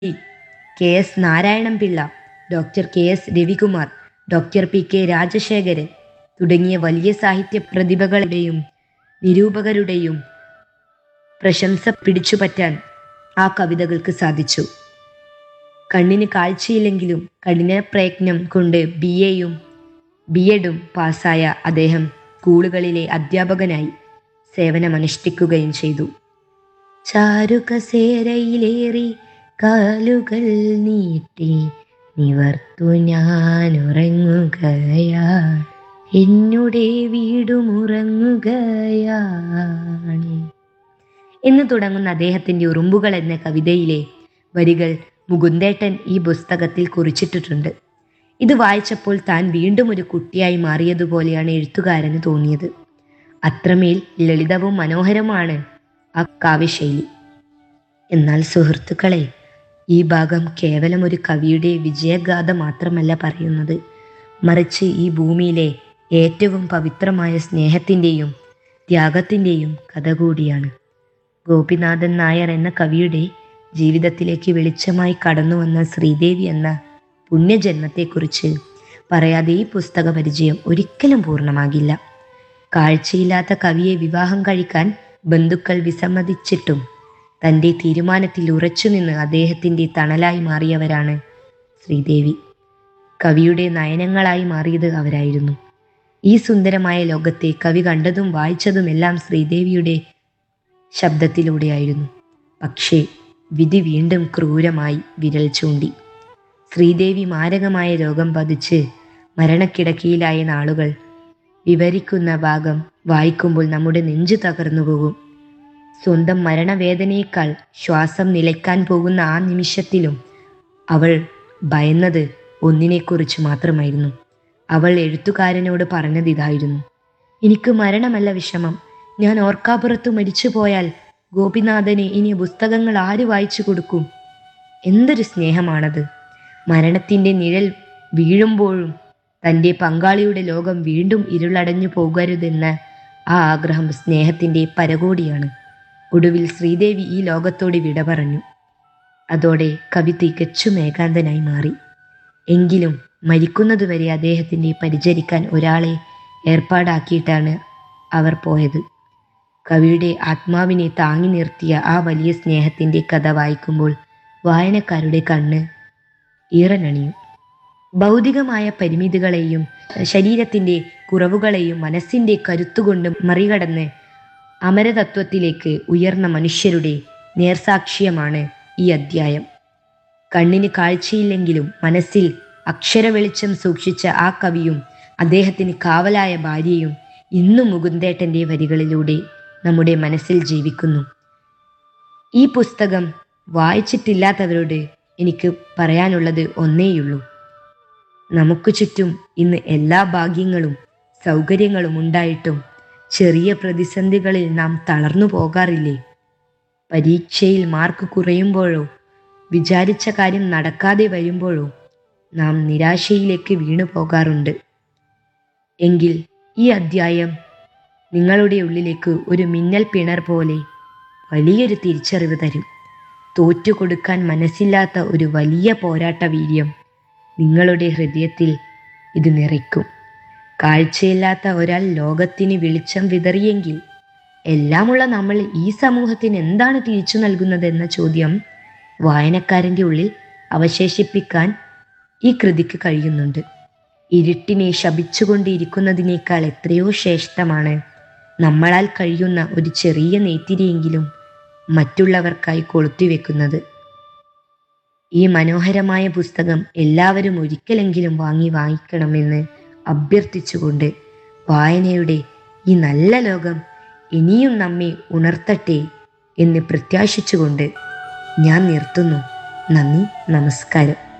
K S Narayanan Pillai doctor K S Ravikumar doctor P K Rajasekharan തുടങ്ങിയ വലിയ സാഹിത്യ പ്രതിഭകളുടെയും നിരൂപകരുടെയും പ്രശംസ പിടിച്ചുപറ്റാൻ ആ കവിതകൾക്ക് സാധിച്ചു കണ്ണിന് കാഴ്ചയില്ലെങ്കിലും കഠിന പ്രയത്നം കൊണ്ട് ബി എയും ബി എഡും പാസ്സായ അദ്ദേഹം സ്കൂളുകളിലെ അധ്യാപകനായി സേവനമനുഷ്ഠിക്കുകയും ചെയ്തു ചാരുകസേരയിലേറി കാലുകൾ നീട്ടി നിവർത്തുു ഞാൻ ഉറങ്ങുകയാ എന്നുടെ വീടുമുറങ്ങുകയാണ് എന്ന് തുടങ്ങുന്ന അദ്ദേഹത്തിന്റെ ഉറുമ്പുകൾ എന്ന കവിതയിലെ വരികൾ മുകുന്ദേട്ടൻ ഈ പുസ്തകത്തിൽ കുറിച്ചിട്ടിട്ടുണ്ട് ഇത് വായിച്ചപ്പോൾ താൻ വീണ്ടും ഒരു കുട്ടിയായി മാറിയതുപോലെയാണ് എഴുത്തുകാരന് തോന്നിയത് അത്രമേൽ ലളിതവും മനോഹരമാണ് ആ കാവ്യശൈലി എന്നാൽ സുഹൃത്തുക്കളെ ഈ ഭാഗം കേവലം ഒരു കവിയുടെ വിജയഗാഥ മാത്രമല്ല പറയുന്നത് മറിച്ച് ഈ ഭൂമിയിലെ ഏറ്റവും പവിത്രമായ സ്നേഹത്തിൻ്റെയും ത്യാഗത്തിൻ്റെയും കഥ കൂടിയാണ് ഗോപിനാഥൻ നായർ എന്ന കവിയുടെ ജീവിതത്തിലേക്ക് വെളിച്ചമായി കടന്നു വന്ന ശ്രീദേവി എന്ന പുണ്യജന്മത്തെക്കുറിച്ച് പറയാതെ ഈ പുസ്തക പരിചയം ഒരിക്കലും പൂർണ്ണമാകില്ല കാഴ്ചയില്ലാത്ത കവിയെ വിവാഹം കഴിക്കാൻ ബന്ധുക്കൾ വിസമ്മതിച്ചിട്ടും തൻ്റെ തീരുമാനത്തിൽ ഉറച്ചുനിന്ന് അദ്ദേഹത്തിൻ്റെ തണലായി മാറിയവരാണ് ശ്രീദേവി കവിയുടെ നയനങ്ങളായി മാറിയത് അവരായിരുന്നു ഈ സുന്ദരമായ ലോകത്തെ കവി കണ്ടതും വായിച്ചതുമെല്ലാം ശ്രീദേവിയുടെ ശബ്ദത്തിലൂടെയായിരുന്നു പക്ഷേ വിധി വീണ്ടും ക്രൂരമായി വിരൽ ചൂണ്ടി ശ്രീദേവി മാരകമായ രോഗം ബാധിച്ച് മരണക്കിടക്കയിലായ നാളുകൾ വിവരിക്കുന്ന ഭാഗം വായിക്കുമ്പോൾ നമ്മുടെ നെഞ്ചു തകർന്നു പോകും സ്വന്തം മരണവേദനയേക്കാൾ ശ്വാസം നിലയ്ക്കാൻ പോകുന്ന ആ നിമിഷത്തിലും അവൾ ഭയന്നത് ഒന്നിനെക്കുറിച്ച് മാത്രമായിരുന്നു അവൾ എഴുത്തുകാരനോട് പറഞ്ഞത് ഇതായിരുന്നു എനിക്ക് മരണമല്ല വിഷമം ഞാൻ ഓർക്കാപ്പുറത്ത് മരിച്ചു പോയാൽ ഗോപിനാഥന് ഇനി പുസ്തകങ്ങൾ ആര് വായിച്ചു കൊടുക്കും എന്തൊരു സ്നേഹമാണത് മരണത്തിൻ്റെ നിഴൽ വീഴുമ്പോഴും തൻ്റെ പങ്കാളിയുടെ ലോകം വീണ്ടും ഇരുളടഞ്ഞു പോകരുതെന്ന ആ ആഗ്രഹം സ്നേഹത്തിൻ്റെ പരകോടിയാണ് ഒടുവിൽ ശ്രീദേവി ഈ ലോകത്തോട് വിട പറഞ്ഞു അതോടെ കവി തികച്ചും ഏകാന്തനായി മാറി എങ്കിലും മരിക്കുന്നതുവരെ അദ്ദേഹത്തിൻ്റെ പരിചരിക്കാൻ ഒരാളെ ഏർപ്പാടാക്കിയിട്ടാണ് അവർ പോയത് കവിയുടെ ആത്മാവിനെ താങ്ങി നിർത്തിയ ആ വലിയ സ്നേഹത്തിൻ്റെ കഥ വായിക്കുമ്പോൾ വായനക്കാരുടെ കണ്ണ് ഈറനണിയും ഭൗതികമായ പരിമിതികളെയും ശരീരത്തിൻ്റെ കുറവുകളെയും മനസ്സിൻ്റെ കരുത്തുകൊണ്ട് മറികടന്ന് അമരതത്വത്തിലേക്ക് ഉയർന്ന മനുഷ്യരുടെ നേർസാക്ഷ്യമാണ് ഈ അദ്ധ്യായം കണ്ണിന് കാഴ്ചയില്ലെങ്കിലും മനസ്സിൽ അക്ഷര വെളിച്ചം സൂക്ഷിച്ച ആ കവിയും അദ്ദേഹത്തിന് കാവലായ ഭാര്യയും ഇന്നും മുകുന്ദേട്ടൻ്റെ വരികളിലൂടെ നമ്മുടെ മനസ്സിൽ ജീവിക്കുന്നു ഈ പുസ്തകം വായിച്ചിട്ടില്ലാത്തവരോട് എനിക്ക് പറയാനുള്ളത് ഒന്നേയുള്ളൂ നമുക്ക് ചുറ്റും ഇന്ന് എല്ലാ ഭാഗ്യങ്ങളും സൗകര്യങ്ങളും ഉണ്ടായിട്ടും ചെറിയ പ്രതിസന്ധികളിൽ നാം തളർന്നു പോകാറില്ലേ പരീക്ഷയിൽ മാർക്ക് കുറയുമ്പോഴോ വിചാരിച്ച കാര്യം നടക്കാതെ വരുമ്പോഴോ നാം നിരാശയിലേക്ക് വീണു പോകാറുണ്ട് എങ്കിൽ ഈ അദ്ധ്യായം നിങ്ങളുടെ ഉള്ളിലേക്ക് ഒരു മിന്നൽ പിണർ പോലെ വലിയൊരു തിരിച്ചറിവ് തരും തോറ്റുകൊടുക്കാൻ മനസ്സില്ലാത്ത ഒരു വലിയ പോരാട്ട വീര്യം നിങ്ങളുടെ ഹൃദയത്തിൽ ഇത് നിറയ്ക്കും കാഴ്ചയില്ലാത്ത ഒരാൾ ലോകത്തിന് വെളിച്ചം വിതറിയെങ്കിൽ എല്ലാമുള്ള നമ്മൾ ഈ സമൂഹത്തിന് എന്താണ് തിരിച്ചു നൽകുന്നതെന്ന ചോദ്യം വായനക്കാരൻ്റെ ഉള്ളിൽ അവശേഷിപ്പിക്കാൻ ഈ കൃതിക്ക് കഴിയുന്നുണ്ട് ഇരുട്ടിനെ ശപിച്ചുകൊണ്ടിരിക്കുന്നതിനേക്കാൾ എത്രയോ ശ്രേഷ്ഠമാണ് നമ്മളാൽ കഴിയുന്ന ഒരു ചെറിയ നെയ്ത്തിരിയെങ്കിലും മറ്റുള്ളവർക്കായി കൊളുത്തിവെക്കുന്നത് ഈ മനോഹരമായ പുസ്തകം എല്ലാവരും ഒരിക്കലെങ്കിലും വാങ്ങി വായിക്കണമെന്ന് അഭ്യർത്ഥിച്ചുകൊണ്ട് വായനയുടെ ഈ നല്ല ലോകം ഇനിയും നമ്മെ ഉണർത്തട്ടെ എന്ന് പ്രത്യാശിച്ചുകൊണ്ട് ഞാൻ നിർത്തുന്നു നന്ദി നമസ്കാരം